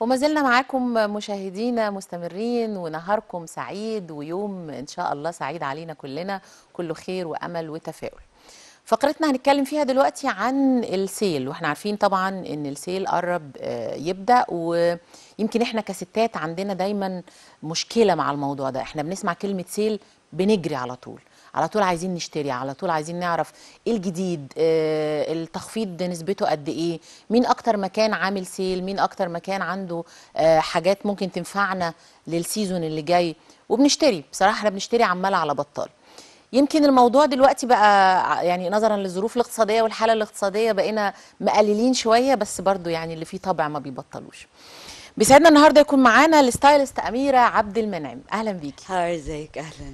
وما زلنا معاكم مشاهدينا مستمرين ونهاركم سعيد ويوم ان شاء الله سعيد علينا كلنا كله خير وامل وتفاؤل فقرتنا هنتكلم فيها دلوقتي عن السيل واحنا عارفين طبعا ان السيل قرب آه، يبدا ويمكن احنا كستات عندنا دايما مشكله مع الموضوع ده احنا بنسمع كلمه سيل بنجري على طول على طول عايزين نشتري على طول عايزين نعرف ايه الجديد آه التخفيض نسبته قد ايه مين اكتر مكان عامل سيل مين اكتر مكان عنده آه حاجات ممكن تنفعنا للسيزون اللي جاي وبنشتري بصراحه احنا بنشتري عمال على بطال يمكن الموضوع دلوقتي بقى ع- يعني نظرا للظروف الاقتصاديه والحاله الاقتصاديه بقينا مقللين شويه بس برضو يعني اللي فيه طبع ما بيبطلوش بيسعدنا النهارده يكون معانا الستايلست اميره عبد المنعم اهلا بيكي هاي ازيك اهلا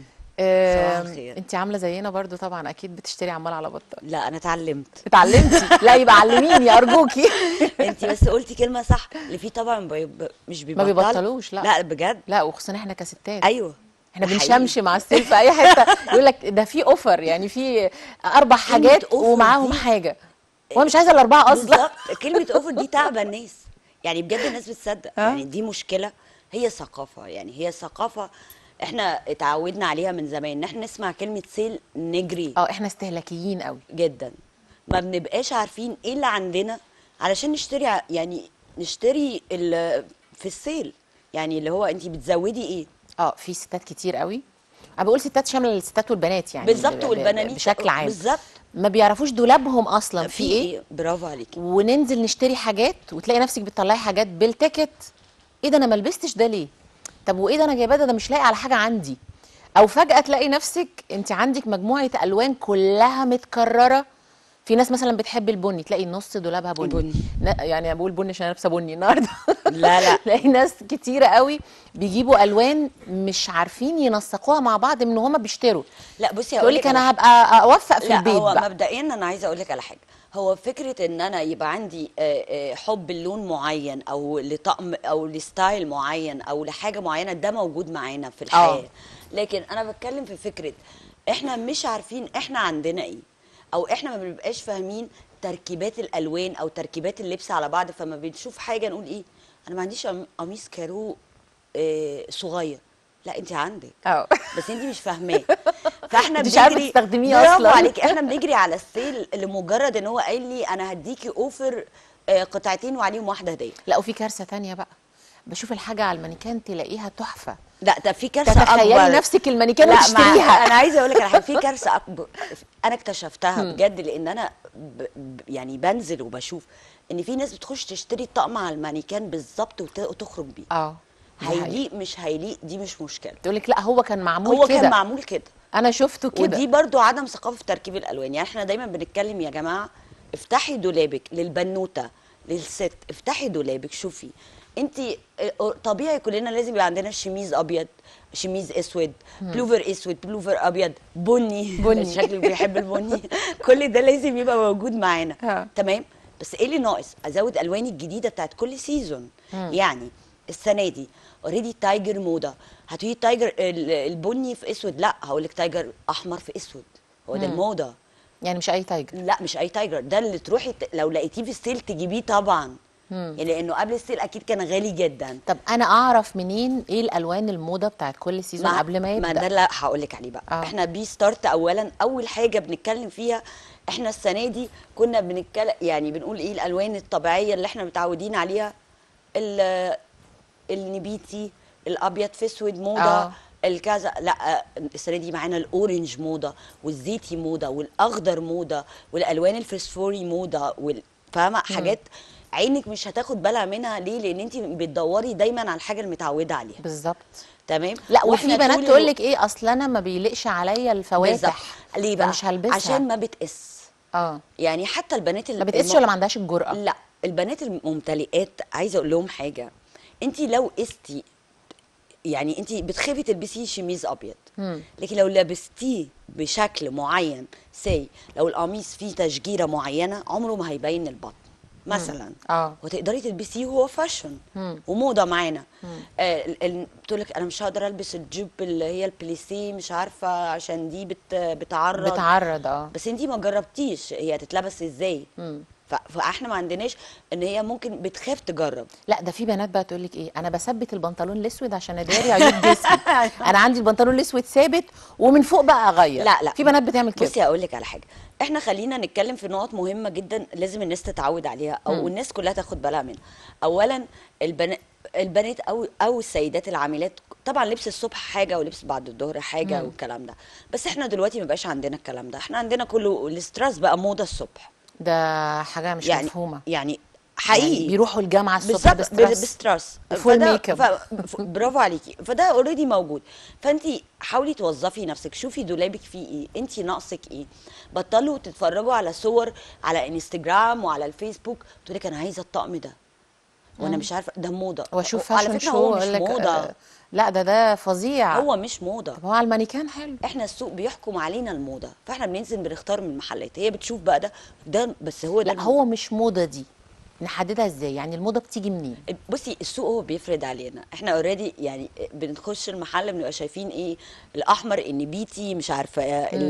آه الخير. انت عامله زينا برضو طبعا اكيد بتشتري عمال على بطال لا انا اتعلمت اتعلمتي لا يبقى علميني ارجوكي انت بس قلتي كلمه صح اللي فيه طبعا بي... ب- مش بيبطل بيبطلوش، لا. لا بجد لا وخصوصا احنا كستات ايوه احنا ده حقيقي. بنشمش مع السيل في اي حته يقول لك ده في اوفر يعني في اربع حاجات أوفر ومعاهم دي- حاجه وانا مش عايزه الاربعه اصلا بالظبط كلمه اوفر دي تعب الناس يعني بجد الناس بتصدق اه. يعني دي مشكله هي ثقافه يعني هي ثقافه احنا اتعودنا عليها من زمان ان احنا نسمع كلمه سيل نجري اه احنا استهلاكيين قوي جدا ما بنبقاش عارفين ايه اللي عندنا علشان نشتري ع- يعني نشتري ال- في السيل يعني اللي هو انت بتزودي ايه اه في ستات كتير قوي انا بقول ستات شامله الستات والبنات يعني بالظبط ب- ب- والبنانيت بشكل عام بالظبط ما بيعرفوش دولابهم اصلا في ايه برافو عليكي وننزل نشتري حاجات وتلاقي نفسك بتطلعي حاجات بالتيكت ايه ده انا ما لبستش ده ليه طب وايه ده انا جايباه ده ده مش لاقي على حاجه عندي او فجاه تلاقي نفسك انت عندك مجموعه الوان كلها متكرره في ناس مثلا بتحب البني تلاقي نص دولابها بني, بني. ن- يعني أنا بقول بني عشان انا لابسه بني النهارده لا لا تلاقي ناس كتيره قوي بيجيبوا الوان مش عارفين ينسقوها مع بعض من هما بيشتروا لا بصي تقول هقول لك لك انا على هبقى اوفق في لا البيت هو بقى مبدئيا انا عايزه اقول لك على حاجه هو فكره ان انا يبقى عندي آه، آه، حب اللون معين او لطقم او لستايل معين او لحاجه معينه ده موجود معانا في الحياه آه. لكن انا بتكلم في فكره احنا مش عارفين احنا عندنا ايه او احنا ما بنبقاش فاهمين تركيبات الالوان او تركيبات اللبس على بعض فما بنشوف حاجه نقول ايه انا ما عنديش قم- قميص كارو آه، صغير لا انت عندك اه بس انت مش فاهماه فاحنا مش عارفة بنجري تستخدميه برافو أصلاً. عليك احنا بنجري على السيل لمجرد ان هو قال لي انا هديكي اوفر آه، قطعتين وعليهم واحده هديه لا وفي كارثه تانية بقى بشوف الحاجه على المانيكان تلاقيها تحفه لا ده في كارثه تتخيلي اكبر نفسك المانيكان لا مع- وتشتريها انا عايزه اقول لك على حاجه في كارثه اكبر انا اكتشفتها بجد لان انا ب... ب- يعني بنزل وبشوف ان في ناس بتخش تشتري الطقم على المانيكان بالظبط وت... وتخرج بيه اه ده حقيقي. هيليق مش هيليق دي مش مشكله تقول لك لا هو كان معمول هو كده كان معمول كده انا شفته كده ودي برضو عدم ثقافه في تركيب الالوان يعني احنا دايما بنتكلم يا جماعه افتحي دولابك للبنوته للست افتحي دولابك شوفي انت طبيعي كلنا لازم يبقى عندنا شميز ابيض شميز اسود بلوفر اسود بلوفر ابيض بني بني. شكلك بيحب البني كل ده لازم يبقى موجود معانا اه. تمام بس ايه اللي ناقص ازود الواني الجديده بتاعت كل سيزون يعني السنه دي اوريدي تايجر موضه هتقولي تايجر ال- البني في اسود لا هقول لك تايجر احمر في اسود هو ده الموضه يعني مش اي تايجر لا مش اي تايجر ده اللي تروحي ت... لو لقيتيه في السيل تجيبيه طبعا يعني لانه قبل السيل اكيد كان غالي جدا طب انا اعرف منين ايه الالوان الموضه بتاعت كل سيزون قبل ما ما ده يبدا اللي هقول لك عليه بقى اه. آه. احنا بي ستارت اولا اول حاجه بنتكلم فيها احنا السنه دي كنا بنتكلم يعني بنقول ايه الالوان الطبيعيه اللي احنا متعودين عليها ال- النبيتي الابيض في اسود موضه اه. آه. الكذا لا السنه دي معانا الاورنج موضه والزيتي موضه والاخضر موضه والالوان الفسفوري موضه وال... فاهمه حاجات عينك مش هتاخد بالها منها ليه لان انت بتدوري دايما على الحاجه المتعوده عليها بالظبط تمام لا وفي وإحنا بنات طول تقول الو- لك ايه اصل انا ما بيليقش عليا الفواتح بالظبط ليه بقى فمش هلبسها عشان ما بتقس اه يعني حتى البنات ما بتقسش ولا ما عندهاش الجرأه لا البنات الممتلئات عايزه اقول لهم حاجه انت لو قستي يعني انت بتخافي تلبسي شميز ابيض مم. لكن لو لبستيه بشكل معين سي لو القميص فيه تشجيره معينه عمره ما هيبين البطن مثلا اه وتقدري تلبسيه وهو فاشن مم. وموضه معانا آه ال- ال- بتقول لك انا مش هقدر البس الجيب اللي هي البليسيه مش عارفه عشان دي بت بتعرض بتعرض اه بس انتي ما جربتيش هي هتتلبس ازاي مم. ف- فاحنا ما عندناش ان هي ممكن بتخاف تجرب لا ده في بنات بقى تقول لك ايه انا بثبت البنطلون الاسود عشان اداري عيوب جسمي انا عندي البنطلون الاسود ثابت ومن فوق بقى اغير لا لا في بنات بتعمل كده بصي هقول لك على حاجه احنا خلينا نتكلم في نقط مهمه جدا لازم الناس تتعود عليها او مم. الناس كلها تاخد بالها منها اولا البنات البنات او او السيدات العاملات طبعا لبس الصبح حاجه ولبس بعد الظهر حاجه مم. والكلام ده بس احنا دلوقتي ما بقاش عندنا الكلام ده احنا عندنا كله الاستراس بقى موضه الصبح ده حاجه مش يعني مفهومه يعني حقيقي يعني بيروحوا الجامعه الصبح بالظبط بستريس بسترس وفول فده- ميك اب. ف- ف- برافو عليكي فده اوريدي موجود فانت حاولي توظفي نفسك شوفي دولابك فيه ايه انت ناقصك ايه بطلوا تتفرجوا على صور على انستجرام وعلى الفيسبوك تقول لك انا عايزه الطقم ده وانا مم. مش عارفه ده موضه واشوف وعلى فاشن فكره شو هو مش اقول لك موضه آه، لا ده ده فظيع هو مش موضه طب هو على المانيكان حلو احنا السوق بيحكم علينا الموضه فاحنا بننزل بنختار من المحلات هي بتشوف بقى ده ده بس هو ده لا هو مش موضه دي نحددها ازاي يعني الموضه بتيجي منين بصي السوق هو بيفرض علينا احنا اوريدي يعني بنخش المحل بنبقى شايفين ايه الاحمر النبيتي مش عارفه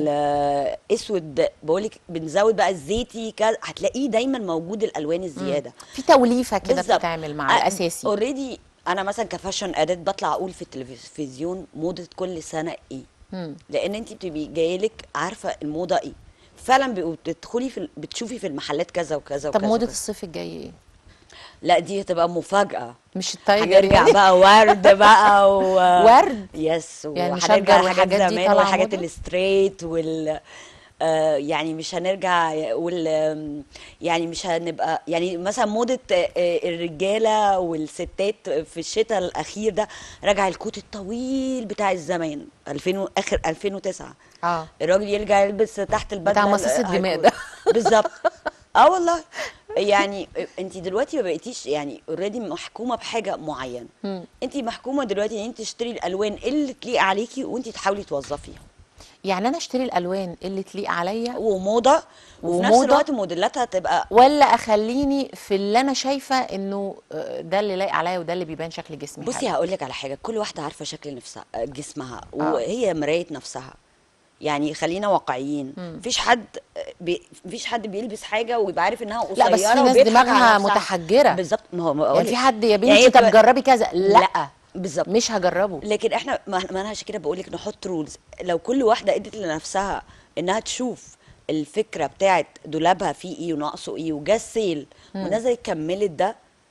الاسود بقولك بنزود بقى الزيتي كذا هتلاقيه دايما موجود الالوان الزياده في توليفه كده بالظبط. بتتعمل مع الاساسي اوريدي انا مثلا كفاشن اديت بطلع اقول في التلفزيون موضه كل سنه ايه مم. لان انت بتبقي جايلك عارفه الموضه ايه فعلا بيبقوا بتدخلي في ال- بتشوفي في المحلات كذا وكذا طب وكذا موضه وكذا. الصيف الجاي ايه لا دي هتبقى مفاجاه مش التايجر هنرجع يعني بقى ورد بقى و... ورد؟ يس يعني وهنرجع نشجر لحاجات والحاجات دي زمان طالعة والحاجات موضة؟ الستريت وال آه يعني مش هنرجع وال آم، يعني مش هنبقى يعني مثلا موضة آه، آه، الرجالة والستات في الشتاء الأخير ده رجع الكوت الطويل بتاع الزمان 2000 و- آخر 2009 اه الراجل يرجع يلبس تحت البدله بتاع مصاص ال- الدماء هيكون- ده. بالظبط اه والله يعني انت دلوقتي ما بقيتيش يعني اوريدي محكومه بحاجه معينه مم. انت محكومه دلوقتي ان انت تشتري الالوان اللي تليق عليكي وانت تحاولي توظفيها يعني انا اشتري الالوان اللي تليق عليا وموضه وفي نفس وموضة. الوقت موديلاتها تبقى ولا اخليني في اللي انا شايفه انه آه، ده اللي لايق عليا وده اللي بيبان شكل جسمي بصي حلو. هقول لك على حاجه كل واحده عارفه شكل نفسها جسمها وهي مرايه نفسها يعني خلينا واقعيين مفيش حد بي مفيش حد بيلبس حاجه ويبقى عارف انها قصيره لا بس في ناس وبيضحك على دماغها نفسها. متحجره بالظبط ما هو ما يعني أقولك. في حد يا يعني بنتي هي طب بتبقى- جربي كذا لا بالظبط مش هجربه لكن احنا ما ما انا عشان كده بقول لك نحط رولز لو كل واحده ادت لنفسها انها تشوف الفكره بتاعت دولابها فيه ايه وناقصه ايه وجا السيل ونزلت كملت ده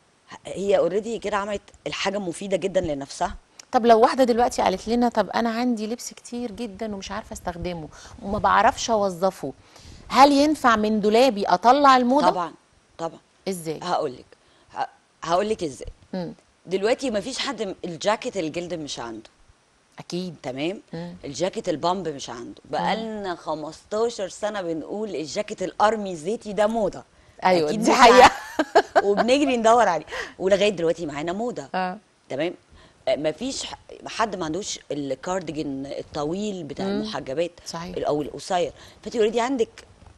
هي اوريدي كده عملت الحاجه مفيده جدا لنفسها طب لو واحده دلوقتي قالت لنا طب انا عندي لبس كتير جدا ومش عارفه استخدمه وما بعرفش اوظفه هل ينفع من دولابي اطلع الموضه طبعا طبعا ازاي هقول لك هقول لك ازاي مم. دلوقتي ما فيش حد م- الجاكيت الجلد مش عنده اكيد تمام مم. الجاكيت البامب مش عنده بقالنا 15 سنه بنقول الجاكيت الارمي الزيتي ده موضه ايوه أكيد دي مش حقيقه عارف. وبنجري ندور عليه ولغايه دلوقتي معانا موضه اه تمام آه، مفيش ح- حد ما عندوش الكارديجن الطويل بتاع مم. المحجبات صحيح. او القصير فانت اوريدي عندك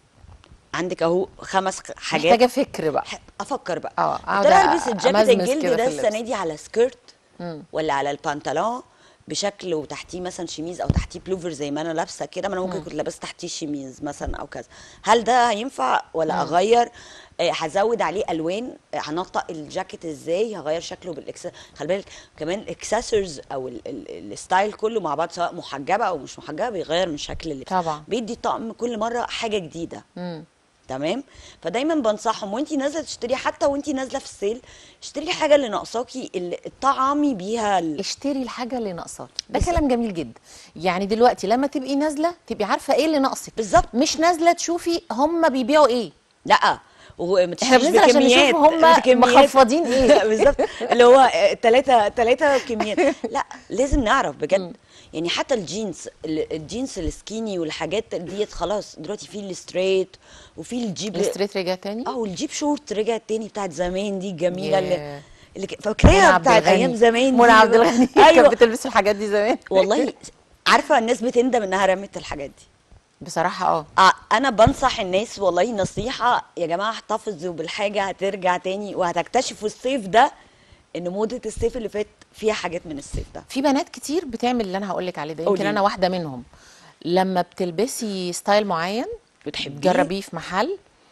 عندك اهو خمس خ- حاجات محتاجه فكر بقى ح- افكر بقى اه، طب اقعد انا البس الجاكيت أمزمز الجلد كده ده في اللبس. السنه دي على سكيرت مم. ولا على البنطلون بشكل وتحتيه مثلا شميز او تحتيه بلوفر زي ما انا لابسه كده ما انا ممكن كنت لابسه تحتيه شميز مثلا او كذا هل ده هينفع ولا اغير آه، هزود عليه الوان آه، هنطق الجاكيت ازاي هغير شكله بالاكس خلي بالك كمان الاكسسوارز او ال- ال- الستايل كله مع بعض سواء محجبه او مش محجبه بيغير من شكل اللبس طبعا. بيدي طقم كل مره حاجه جديده مم. تمام فدايما بنصحهم وانتي نازله تشتري حتى وانتي نازله في السيل اشتري الحاجه اللي ناقصاكي اللي طعمي بيها ال... اشتري الحاجه اللي ناقصاك ده بالظبط. كلام جميل جدا يعني دلوقتي لما تبقي نازله تبقي عارفه ايه اللي ناقصك بالظبط. مش نازله تشوفي هم بيبيعوا ايه لا وما احنا تشتريش بننزل عشان بكميات نشوف هم بكميات. مخفضين ايه. بالظبط اللي هو ثلاثة ثلاثة كميات لا لازم نعرف بجد يعني حتى الجينز ال- الجينز السكيني والحاجات ديت خلاص دلوقتي في الستريت وفي الجيب الستريت رجع تاني اه والجيب شورت رجعت تاني بتاعت زمان دي الجميله اللي ياه. اللي ك- منى فاكراها عبد بتاعت الغني. ايام زمان دي منى عبد الغني كانت ايوه بتلبس الحاجات دي زمان والله عارفه الناس بتندم انها رمت الحاجات دي بصراحه اه آه، انا بنصح الناس والله نصيحه يا جماعه احتفظوا بالحاجه هترجع تاني وهتكتشفوا الصيف ده ان موضه الصيف اللي فات فيها حاجات من الصيف ده في بنات كتير بتعمل اللي انا هقول لك عليه ده يمكن قولي. انا واحده منهم لما بتلبسي ستايل معين بتحبيه تجربيه في محل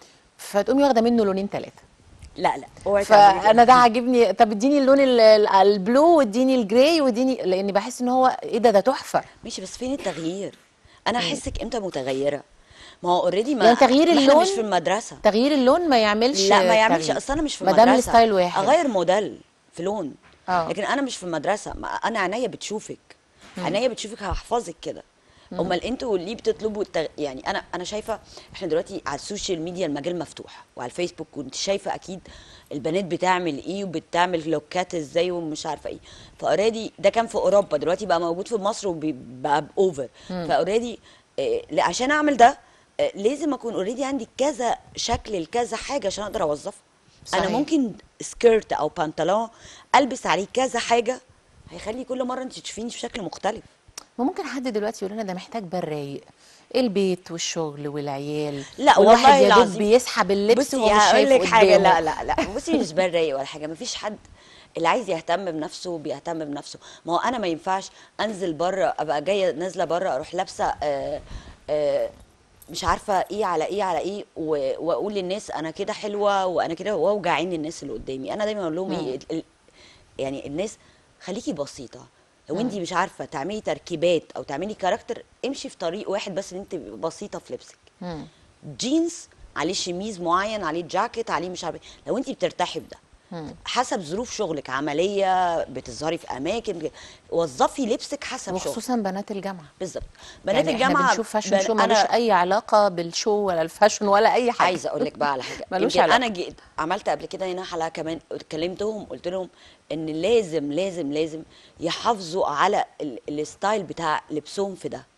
فتقومي واخده منه لونين ثلاثه لا لا اوعي تعملي كده. فانا ده عاجبني طب اديني اللون ال- ال- البلو واديني الجراي واديني لاني بحس ان هو ايه ده ده تحفه ماشي بس فين التغيير انا احسك امتى متغيره ما هو اوريدي ما يعني تغيير ما احنا اللون مش في المدرسه تغيير اللون ما يعملش لا ما يعملش تغيير. اصل انا مش في ما المدرسه دام الستايل واحد اغير موديل في لون آه. لكن انا مش في المدرسه ما انا عينيا بتشوفك عينيا بتشوفك هحفظك كده امال انتوا ليه بتطلبوا التغ... يعني انا انا شايفه احنا دلوقتي على السوشيال ميديا المجال مفتوح وعلى الفيسبوك وانت شايفه اكيد البنات بتعمل ايه وبتعمل لوكات ازاي ومش عارفه ايه فاوريدي ده كان في اوروبا دلوقتي بقى موجود في مصر وبقى باوفر فاوريدي عشان اعمل ده آه، لازم اكون اوريدي عندي كذا شكل لكذا حاجه عشان اقدر اوظفها انا صحيح. ممكن سكيرت او بنطلون البس عليه كذا حاجه هيخلي كل مره انت تشوفيني بشكل مختلف ما ممكن حد دلوقتي يقول لنا ده محتاج بال رايق البيت والشغل والعيال لا والواحد والله يا دوب العظيم. بيسحب اللبس بصي وهو مش هقول شايف لك حاجه قدامه. لا لا لا بصي مش بال رايق ولا حاجه مفيش حد اللي عايز يهتم بنفسه بيهتم بنفسه ما هو انا ما ينفعش انزل بره ابقى جايه نازله بره اروح لابسه آه آه مش عارفه ايه على ايه على ايه و- واقول للناس انا كده حلوه وانا كده واوجع عين الناس اللي قدامي انا دايما اقول لهم ايه ال- ال- يعني الناس خليكي بسيطه لو انت مش عارفه تعملي تركيبات او تعملي كاركتر امشي في طريق واحد بس ان انت بسيطه في لبسك مم. جينز عليه شميز معين عليه جاكيت عليه مش عارفه إيه. لو انت بترتاحي بده حسب ظروف شغلك عمليه بتظهري في اماكن وظفي لبسك حسب شغلك وخصوصا بنات الجامعه بالظبط بنات يعني الجامعه احنا بنشوف فاشن بن- شو ملوش انا اي علاقه بالشو ولا الفاشن ولا اي حاجه عايزه اقول لك بقى على حاجه ملوش يمكن علاقة. انا جيت عملت قبل كده هنا حلقه كمان كلمتهم قلت لهم ان لازم لازم لازم يحافظوا على ال- الستايل بتاع لبسهم في ده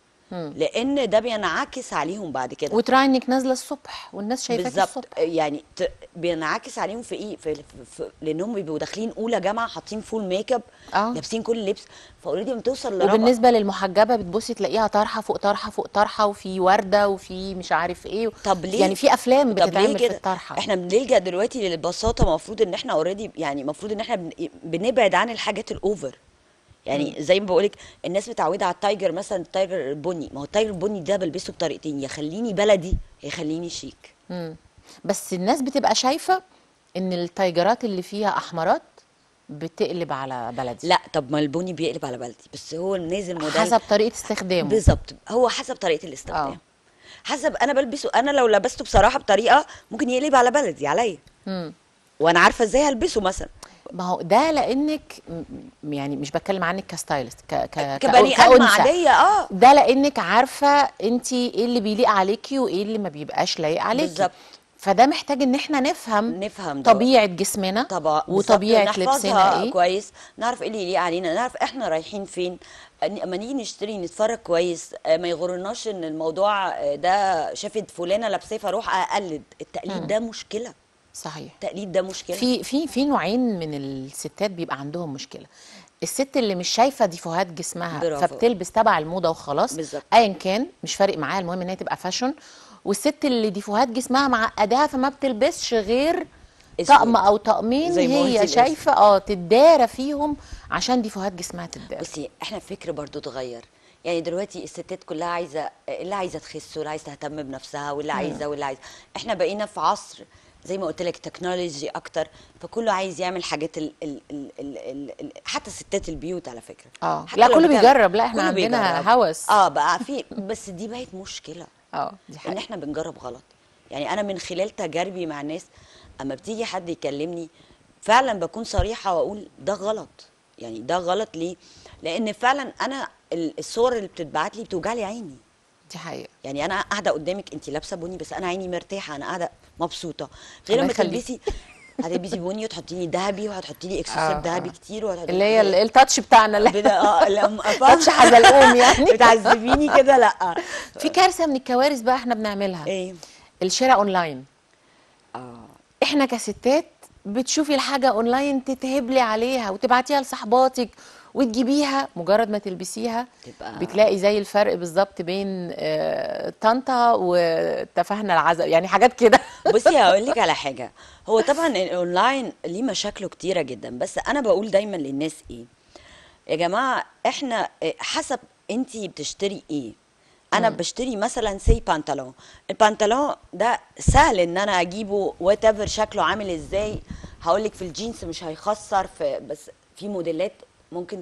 لان ده بينعكس عليهم بعد كده وتراعي انك نازله الصبح والناس شايفاك بالظبط الصبح يعني ت... بينعكس عليهم في ايه في... في... في... لانهم بيبقوا داخلين اولى جامعه حاطين فول ميك اب آه. لابسين كل اللبس فاوريدي لما توصل لرابعه وبالنسبه للمحجبه بتبصي تلاقيها طرحه فوق طرحه فوق طرحه وفي ورده وفي مش عارف ايه طب ليه يعني في افلام طب ليه بتتعمل في كده؟ الطرحه احنا بنلجا دلوقتي للبساطه المفروض ان احنا اوريدي يعني المفروض ان احنا بن... بنبعد عن الحاجات الاوفر يعني زي ما بقولك الناس متعوده على التايجر مثلا التايجر البني ما هو التايجر البني ده بلبسه بطريقتين يخليني بلدي يخليني شيك مم. بس الناس بتبقى شايفه ان التايجرات اللي فيها احمرات بتقلب على بلدي لا طب ما البني بيقلب على بلدي بس هو نازل موديل حسب طريقه استخدامه بالظبط هو حسب طريقه الاستخدام آه. حسب انا بلبسه انا لو لبسته بصراحه بطريقه ممكن يقلب على بلدي عليا مم. وانا عارفه ازاي هلبسه مثلا ما هو ده لانك م- يعني مش بتكلم عنك كستايلست ك ك كبني كأ- ادم كأنثى. عاديه اه ده لانك عارفه انت ايه اللي بيليق عليكي وايه اللي ما بيبقاش لايق عليكي بالظبط. فده محتاج ان احنا نفهم نفهم ده. طبيعه جسمنا طبعا وطبيعه بالظبط، لبسنا نحفظها ايه كويس نعرف ايه اللي يليق علينا نعرف احنا رايحين فين أن- اما نيجي نشتري نتفرج كويس آه، ما يغرناش ان الموضوع آه، ده شافت فلانه لابساه فاروح اقلد التقليد ده مشكله صحيح التقليد ده مشكله في في في نوعين من الستات بيبقى عندهم مشكله الست اللي مش شايفه ديفوهات جسمها برافو. فبتلبس تبع الموضه وخلاص بالظبط. ايا كان مش فارق معاها المهم ان هي تبقى فاشن والست اللي ديفوهات جسمها معقداها فما بتلبسش غير أسود. طقم او طقمين زي ما قلتي هي الأسود. شايفه اه تدارى فيهم عشان ديفوهات جسمها تدارى بصي احنا الفكر برضو اتغير يعني دلوقتي الستات كلها عايزه اللي عايزه تخس واللي عايزه تهتم بنفسها واللي عايزه واللي عايزه احنا بقينا في عصر زي ما قلت لك تكنولوجي اكتر فكله عايز يعمل حاجات ال ال ال ال ال ال حتى ستات البيوت على فكره اه حتى لا لو كله بتعمل- بيجرب لا احنا كله عندنا بيجرب. هوس اه بقى في بس دي بقت مشكله اه دي ان حقيقة احنا بنجرب غلط يعني انا من خلال تجاربي مع الناس اما بتيجي حد يكلمني فعلا بكون صريحه واقول ده غلط يعني ده غلط ليه لان فعلا انا ال- الصور اللي بتتبعت لي بتوجع لي عيني دي حقيقة يعني انا قاعده قدامك انت لابسه بني بس انا عيني مرتاحه انا قاعده مبسوطه غير الله لما يخليك. تلبسي هتلبسي بني وتحطي لي ذهبي وهتحطي لي آه، اكسسوار آه. ذهبي كتير وهتحطي اللي هي ال- التاتش بتاعنا اللي بدا اه لا تاتش حزلقوم يعني بتعذبيني كده لا في كارثة من الكوارث بقى احنا بنعملها ايه الشراء اونلاين اه احنا كستات بتشوفي الحاجة اونلاين تتهبلي عليها وتبعتيها لصحباتك وتجيبيها مجرد ما تلبسيها تبقى- بتلاقي زي الفرق بالظبط بين آه، طنطا وتفاهنا العزب يعني حاجات كده بصي هقول لك على حاجه هو طبعا الاونلاين ليه مشاكله كتيره جدا بس انا بقول دايما للناس ايه يا جماعه احنا إيه، حسب انت بتشتري ايه انا بشتري مثلا سي بنطلون البنطلون ده سهل ان انا اجيبه وات ايفر شكله عامل ازاي هقول لك في الجينز مش هيخسر في بس في موديلات ممكن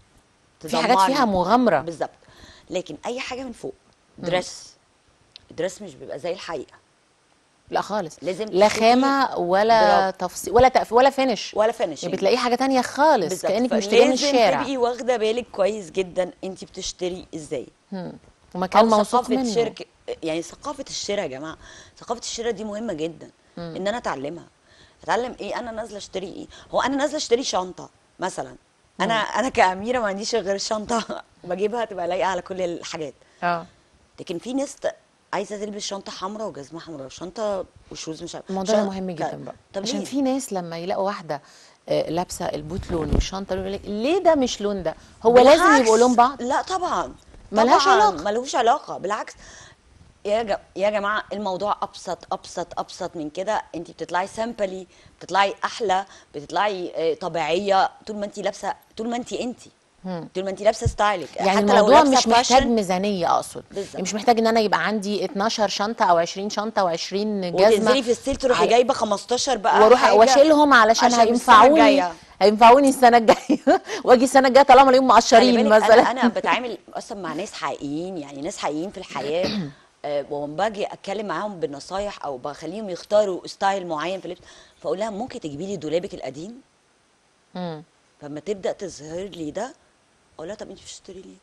في حاجات تدمرني. فيها مغامره بالظبط لكن اي حاجه من فوق دريس الدريس مش بيبقى زي الحقيقه لا خالص لازم لا تشوفي خامه ولا برافو. تفصيل ولا تقف ولا فينش ولا فينش يعني بتلاقيه حاجه تانية خالص كانك مشتريه من الشارع تبقي واخده بالك كويس جدا انت بتشتري ازاي ومكان او موثوق ثقافه منه شركه يعني ثقافه الشراء يا جماعه ثقافه الشراء دي مهمه جدا ان انا اتعلمها اتعلم ايه انا نازله اشتري ايه هو انا نازله اشتري شنطه مثلا انا انا كاميره ما عنديش غير الشنطه بجيبها تبقى لايقه على كل الحاجات اه لكن في ناس ت- عايزه تلبس شنطه حمراء وجزمه حمراء وشنطه وشوز مش عارف الموضوع ده شن- مهم ك- جدا بقى طب عشان ليه؟ في ناس لما يلاقوا واحده آه، لابسه البوت لون والشنطه لون يقول لك ليه ده مش لون ده هو لازم بالعكس. يبقوا لون بعض لا طبعا ملهاش طبعاً علاقة. ملهوش علاقه بالعكس يا ج... يا جماعه الموضوع ابسط ابسط ابسط من كده انت بتطلعي سامبلي بتطلعي احلى بتطلعي آه، طبيعيه طول ما انت لابسه طول ما انت انت طول ما انت لابسه ستايلك يعني حتى لو الموضوع لابسة مش محتاج fashion، ميزانيه اقصد بالظبط. يعني مش محتاج ان انا يبقى عندي 12 شنطه او 20 شنطه و20 جزمه وتنزلي في السيل تروحي على- جايبه 15 بقى واروح حاجة واشيلهم علشان, عشان السنة هينفعوني الجاية. هينفعوني السنه الجايه واجي السنه الجايه طالما الاقيهم خلي مقشرين بالك مثلا انا انا بتعامل اصلا مع ناس حقيقيين يعني ناس حقيقيين في الحياه آه، ولما باجي اتكلم معاهم بالنصايح او بخليهم يختاروا ستايل معين في اللبس فاقول لها ممكن تجيبي لي دولابك القديم مم. فلما تبدا تظهر لي ده اقول لها طب انت بتشتري ليه؟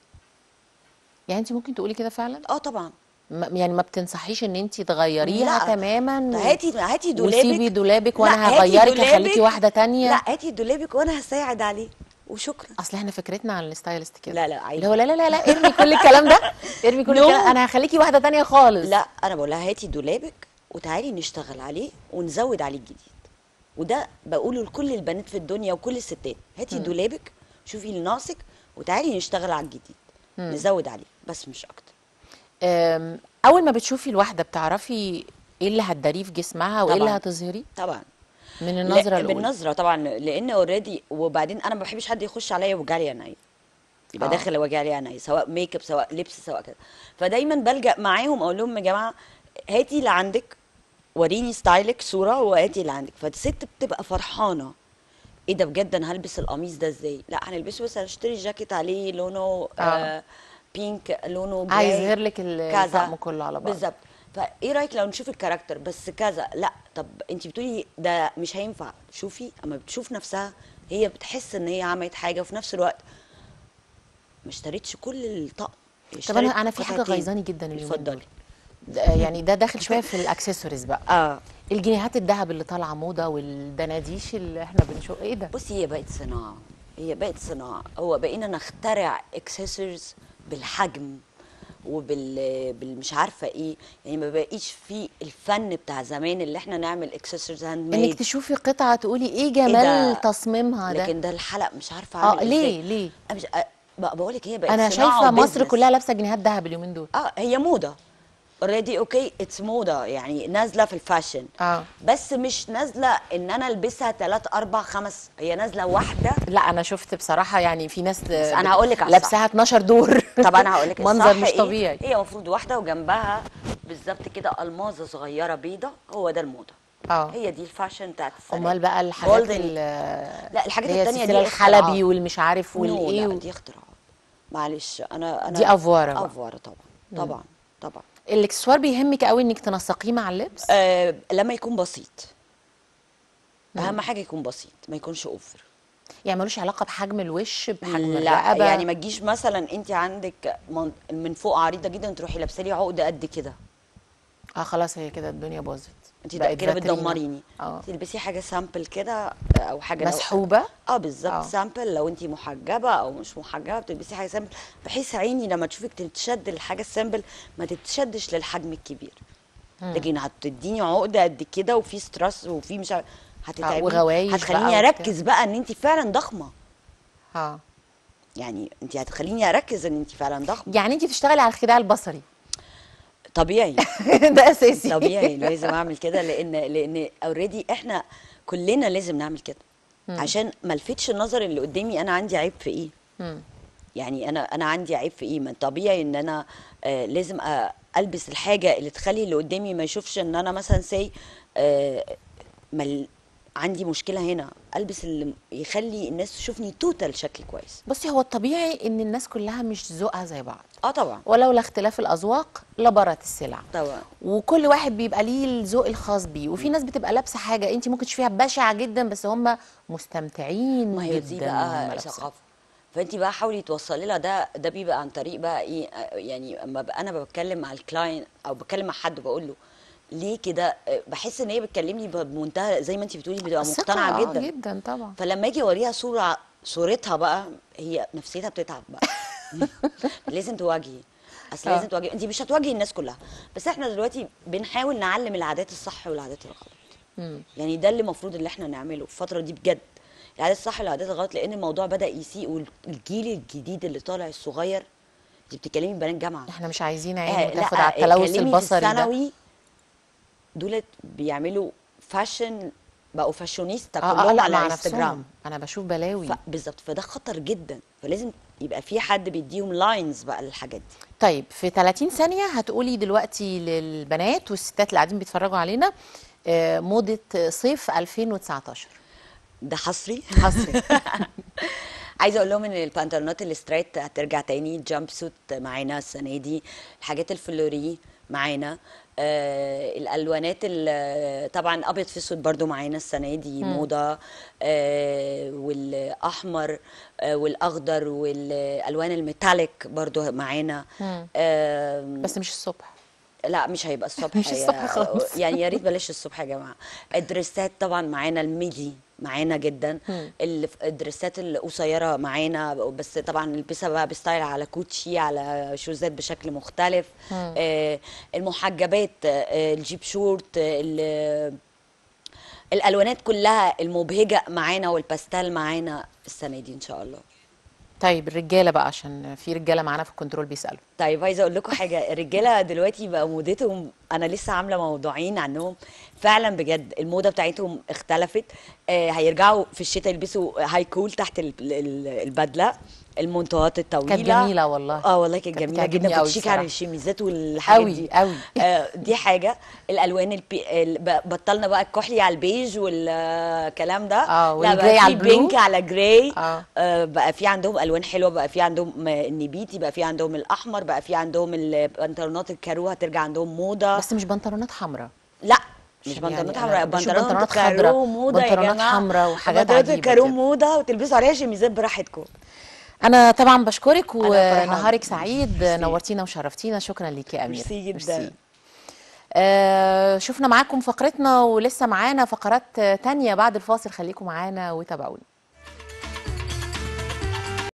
يعني انت ممكن تقولي كده فعلا اه طبعا م- يعني ما بتنصحيش ان انت تغيريها لا. تماما و- هاتي هاتي دولابك وسيبي دولابك وانا لا، هاتي هغيرك هخليكي دولابك. واحده تانية لا هاتي دولابك وانا هساعد عليه وشكرا اصل احنا فكرتنا عن الستايلست كده لا، لا، عادي. اللي هو لا لا لا لا ارمي كل الكلام ده ارمي كل No. الكلام انا هخليكي واحده تانية خالص لا انا بقول لها هاتي دولابك وتعالي نشتغل عليه ونزود عليه الجديد وده بقوله لكل البنات في الدنيا وكل الستات هاتي دولابك شوفي اللي ناقصك وتعالي نشتغل على الجديد نزود عليه بس مش اكتر أم، اول ما بتشوفي الواحده بتعرفي ايه اللي هتداريه في جسمها وايه اللي طبعاً. هتظهري طبعا من النظره لا، الاولى بالنظره طبعا لان اوريدي وبعدين انا ما بحبش حد يخش عليا يوجع لي عينيا يبقى آه. داخل وجع لي عينيا سواء ميك اب سواء لبس سواء كده فدايما بلجا معاهم اقول لهم يا جماعه هاتي اللي عندك وريني ستايلك صوره وهاتي اللي عندك فالست بتبقى فرحانه ايه ده بجد انا هلبس القميص ده ازاي لا هنلبسه بس هنشتري جاكيت عليه لونه آه. آه. بينك لونه عايز جراي، يظهر لك ال- كذا. الطقم كله على بعض بالظبط فايه رايك لو نشوف الكاركتر بس كذا لا طب انت بتقولي ده مش هينفع شوفي اما بتشوف نفسها هي بتحس ان هي عملت حاجه وفي نفس الوقت ما اشتريتش كل الطقم هي طب انا اشترت انا في حاجه قطعتين. غيظاني جدا اليومين دول اتفضلي ده- يعني ده داخل شويه في الاكسسوارز بقى اه الجنيهات الذهب اللي طالعه موضه والدناديش اللي احنا بنشوف ايه ده بصي هي بقت صناعه هي بقت صناعه هو بقينا نخترع اكسسوارز بالحجم وبال بال- مش عارفه ايه يعني ما بقيش في الفن بتاع زمان اللي احنا نعمل اكسسوارز هاند انك ميد تشوفي قطعه تقولي ايه جمال ده؟ تصميمها ده لكن ده الحلق مش عارفه اه اعمل ليه ازاي ليه أنا مش بقول لك هي بقت انا صناعة شايفه مصر وبزنس. كلها لابسه جنيهات ذهب اليومين دول اه هي موضه اوريدي اوكي اتس موضه يعني نازله في الفاشن اه بس مش نازله ان انا البسها 3 4 5 هي نازله واحده لا انا شفت بصراحه يعني في ناس بس أنا هقول لك على الصح. لابساها 12 دور طب انا هقول لك منظر الصح مش إيه؟ طبيعي هي المفروض واحده وجنبها بالظبط كده الماظه صغيره بيضه هو ده الموضه اه هي دي الفاشن بتاعت السنه امال بقى الحاجات Golden. ال- لا الحاجات اللي هي التانية السلسله دي الحلبي اختراعات. والمش عارف نو والايه لا و- دي اختراعات معلش انا انا دي أفوارة بقى. افواره طبعا طبعا طبعا الاكسسوار بيهمك قوي انك تنسقيه مع اللبس آه لما يكون بسيط اهم حاجه يكون بسيط ما يكونش اوفر يعني ملوش علاقه بحجم الوش بحجم لا الرقبه يعني ما تجيش مثلا انت عندك من, من فوق عريضه جدا تروحي لابسه لي عقده قد كده اه خلاص هي كده الدنيا باظت انت بقت كده فاترينا. بتدمريني اه تلبسي حاجه سامبل كده او حاجه لو- مسحوبه اه بالظبط آه. سامبل لو انت محجبه او مش محجبه بتلبسي حاجه سامبل بحيث عيني لما تشوفك تتشد الحاجه السامبل ما تتشدش للحجم الكبير لكن هتديني عقده قد كده وفي ستريس وفي مش عارف هتتعبي وغوايش هتخليني بقى وبتاع. اركز بقى ان انت فعلا ضخمه اه يعني انت هتخليني اركز ان انت فعلا ضخمه يعني انت بتشتغلي على الخداع البصري طبيعي ده اساسي طبيعي لازم اعمل كده لان لان اوريدي احنا كلنا لازم نعمل كده عشان ما الفتش النظر اللي قدامي انا عندي عيب في ايه مم. يعني انا انا عندي عيب في ايه ما طبيعي ان انا آه لازم أ- البس الحاجه اللي تخلي اللي قدامي ما يشوفش ان انا مثلا سي آه مل عندي مشكله هنا البس اللي يخلي الناس تشوفني توتال شكل كويس بصي هو الطبيعي ان الناس كلها مش ذوقها زي بعض اه طبعا ولولا اختلاف الاذواق لبرت السلع طبعا وكل واحد بيبقى ليه الذوق الخاص بيه وفي ناس بتبقى لابسه حاجه انت ممكن تشوفيها بشعه جدا بس هم مستمتعين ما هي دي جدا وهم بقى لابسينها. ثقافه فانت بقى حاولي توصلي لها ده ده بيبقى عن طريق بقى ايه آه، يعني اما بقى انا بتكلم مع الكلاين او بتكلم مع حد بقول له ليه كده آه، بحس ان هي بتكلمني بمنتهى زي ما انت بتقولي بتبقى الثقة، مقتنعه آه، جدا جدا طبعا فلما اجي اوريها صوره صورتها بقى هي نفسيتها بتتعب بقى لازم تواجهي اصل آه. لازم تواجهي انت مش هتواجهي الناس كلها بس احنا دلوقتي بنحاول نعلم العادات الصح والعادات الغلط مم. يعني ده اللي المفروض اللي احنا نعمله في الفتره دي بجد العادات الصح والعادات الغلط لان الموضوع بدا يسيء والجيل الجديد اللي طالع الصغير انت بتتكلمي بنات جامعه احنا مش عايزين آه، عيني لا، تاخد على التلوث كلمي البصري في ده الثانوي دولت بيعملوا فاشن بقوا فاشونيستا اه كلهم اه لا على مع انستجرام نفسهم انا بشوف بلاوي ف- بالظبط فده خطر جدا فلازم يبقى في حد بيديهم لاينز بقى للحاجات دي طيب في 30 ثانيه هتقولي دلوقتي للبنات والستات اللي قاعدين بيتفرجوا علينا آه، موضه صيف 2019 ده حصري حصري عايزه اقول لهم ان البنطلونات الستريت هترجع تاني جامب سوت معانا السنه دي الحاجات الفلوري معانا آه الالوانات ال- طبعا ابيض في اسود برضو معانا السنه دي موضه آه والاحمر آه والاخضر والالوان الميتاليك برضو معانا آه بس مش الصبح لا مش هيبقى الصبح مش الصبح يا- خالص. يعني يا ريت بلاش الصبح يا جماعه الدريسات طبعا معانا الميدي معانا جدا ال- الدريسات القصيره معانا بس طبعا نلبسها بقى بستايل على كوتشي على شوزات بشكل مختلف آه المحجبات آه الجيب شورت آه ال- الالوانات كلها المبهجه معانا والباستال معانا السنه دي ان شاء الله طيب الرجاله بقى عشان في رجاله معانا في الكنترول بيسالوا طيب عايزه اقول لكم حاجه الرجاله دلوقتي بقى موضتهم انا لسه عامله موضوعين عنهم فعلا بجد الموضه بتاعتهم اختلفت آه هيرجعوا في الشتاء يلبسوا هاي كول تحت ال- ال- البدله المنطقات الطويله كانت جميله والله اه والله كانت كانت جميله بتعجبني جدا قوي كنت شيك عن بصراحة. الشميزات والحاجات قوي دي قوي. آه دي حاجه الالوان البي... ال- ب- بطلنا بقى الكحلي على البيج والكلام ده آه، لا والجراي بقى على في البلو. بينك على جراي آه. آه، بقى في عندهم الوان حلوه بقى في عندهم م- النبيتي بقى في عندهم الاحمر بقى في عندهم البنطلونات الكارو هترجع عندهم موضه بس مش بنطلونات حمراء لا مش يعني بنطلونات أنا حمراء بشوف بنطلونات بنطلونات كارو خضراء، موضه يا بنطلونات جماعه حمراء وحاجات بنطلونات عجيبة الكارو كده. موضه وتلبسوا عليها شميزات براحتكم انا طبعا بشكرك أنا فرحانة. ونهارك سعيد ميرسي. نورتينا وشرفتينا شكرا ليكي يا اميره ميرسي جدا. آه شفنا معاكم فقرتنا ولسه معانا فقرات تانية بعد الفاصل خليكم معانا وتابعونا